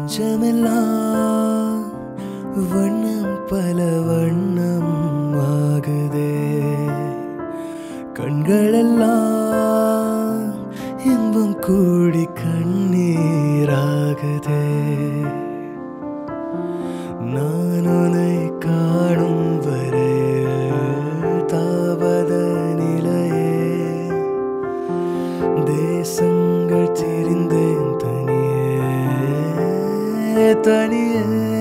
நெஞ்சமெல்லாம் வண்ணம் பல வண்ணம் ஆகுதே கண்களெல்லாம் இன்பம் கூடி கண்ணீராகுதே நான் உன்னை காணும் வரை தாவத நிலையே தேசங்கள் திரிந்தேன் தனியே தனியே